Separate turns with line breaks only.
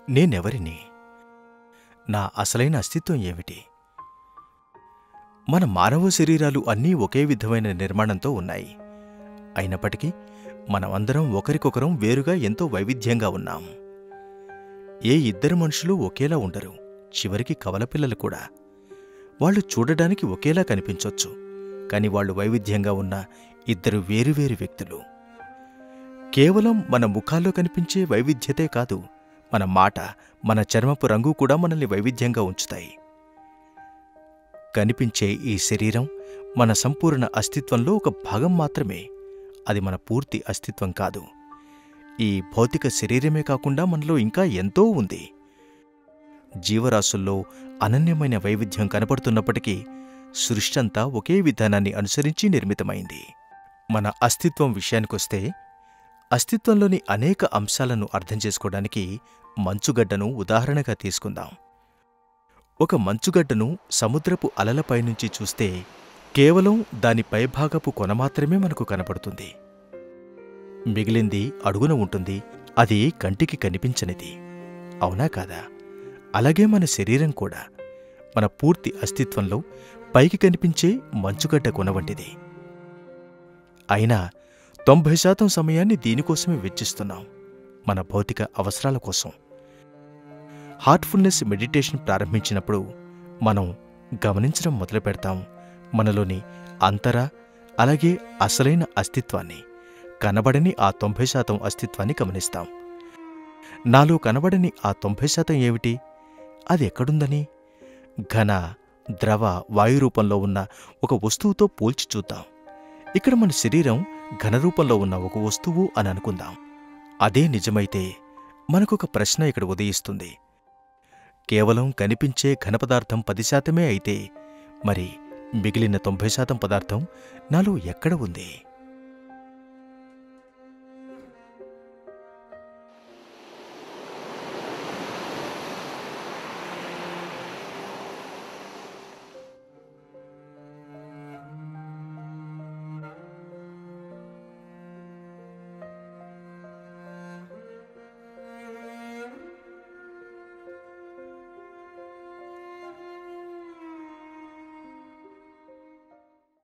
నేనెవరిని నా అసలైన అస్తిత్వం ఏమిటి మన మానవ శరీరాలు అన్నీ ఒకే విధమైన నిర్మాణంతో ఉన్నాయి అయినప్పటికీ మనమందరం ఒకరికొకరం వేరుగా ఎంతో వైవిధ్యంగా ఉన్నాం ఏ ఇద్దరు మనుషులు ఒకేలా ఉండరు చివరికి కవలపిల్లలు కూడా వాళ్ళు చూడడానికి ఒకేలా కనిపించొచ్చు కాని వాళ్ళు వైవిధ్యంగా ఉన్న ఇద్దరు వేరువేరు వ్యక్తులు కేవలం మన ముఖాల్లో కనిపించే వైవిధ్యతే కాదు మన మాట మన చర్మపు రంగు కూడా మనల్ని వైవిధ్యంగా ఉంచుతాయి కనిపించే ఈ శరీరం మన సంపూర్ణ అస్తిత్వంలో ఒక భాగం మాత్రమే అది మన పూర్తి అస్తిత్వం కాదు ఈ భౌతిక శరీరమే కాకుండా మనలో ఇంకా ఎంతో ఉంది జీవరాశుల్లో అనన్యమైన వైవిధ్యం కనపడుతున్నప్పటికీ సృష్టంతా ఒకే విధానాన్ని అనుసరించి నిర్మితమైంది మన అస్తిత్వం విషయానికొస్తే అస్తిత్వంలోని అనేక అంశాలను అర్థం చేసుకోవడానికి మంచుగడ్డను ఉదాహరణగా తీసుకుందాం ఒక మంచుగడ్డను సముద్రపు అలలపై నుంచి చూస్తే కేవలం దాని పైభాగపు కొన మాత్రమే మనకు కనపడుతుంది మిగిలింది అడుగున ఉంటుంది అది కంటికి కనిపించనిది అవునా కాదా అలాగే మన శరీరం కూడా మన పూర్తి అస్తిత్వంలో పైకి కనిపించే మంచుగడ్డ కొన వంటిది అయినా తొంభై శాతం సమయాన్ని దీనికోసమే వెచ్చిస్తున్నాం మన భౌతిక అవసరాల కోసం హార్ట్ఫుల్నెస్ మెడిటేషన్ ప్రారంభించినప్పుడు మనం గమనించడం మొదలు పెడతాం మనలోని అంతర అలాగే అసలైన అస్తిత్వాన్ని కనబడని ఆ తొంభై శాతం అస్తిత్వాన్ని గమనిస్తాం నాలో కనబడని ఆ తొంభై శాతం ఏమిటి అది ఎక్కడుందని ఘన ద్రవ వాయు రూపంలో ఉన్న ఒక వస్తువుతో పోల్చి చూద్దాం ఇక్కడ మన శరీరం ఘనరూపంలో ఉన్న ఒక వస్తువు అని అనుకుందాం అదే నిజమైతే మనకొక ప్రశ్న ఇక్కడ ఉదయిస్తుంది కేవలం కనిపించే ఘనపదార్థం పది శాతమే అయితే మరి మిగిలిన తొంభై శాతం పదార్థం నాలో ఎక్కడ ఉంది